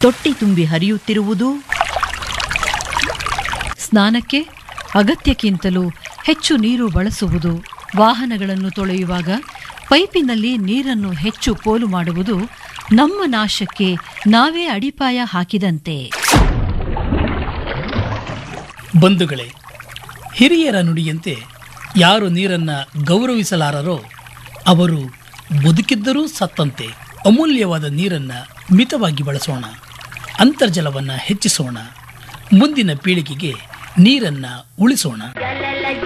ತೊಟ್ಟಿ ತುಂಬಿ ಹರಿಯುತ್ತಿರುವುದು ಸ್ನಾನಕ್ಕೆ ಅಗತ್ಯಕ್ಕಿಂತಲೂ ಹೆಚ್ಚು ನೀರು ಬಳಸುವುದು ವಾಹನಗಳನ್ನು ತೊಳೆಯುವಾಗ ಪೈಪಿನಲ್ಲಿ ನೀರನ್ನು ಹೆಚ್ಚು ಪೋಲು ಮಾಡುವುದು ನಮ್ಮ ನಾಶಕ್ಕೆ ನಾವೇ ಅಡಿಪಾಯ ಹಾಕಿದಂತೆ ಬಂಧುಗಳೇ ಹಿರಿಯರ ನುಡಿಯಂತೆ ಯಾರು ನೀರನ್ನು ಗೌರವಿಸಲಾರರೋ ಅವರು ಬದುಕಿದ್ದರೂ ಸತ್ತಂತೆ ಅಮೂಲ್ಯವಾದ ನೀರನ್ನು ಮಿತವಾಗಿ ಬಳಸೋಣ ಅಂತರ್ಜಲವನ್ನು ಹೆಚ್ಚಿಸೋಣ ಮುಂದಿನ ಪೀಳಿಗೆಗೆ ನೀರನ್ನು ಉಳಿಸೋಣ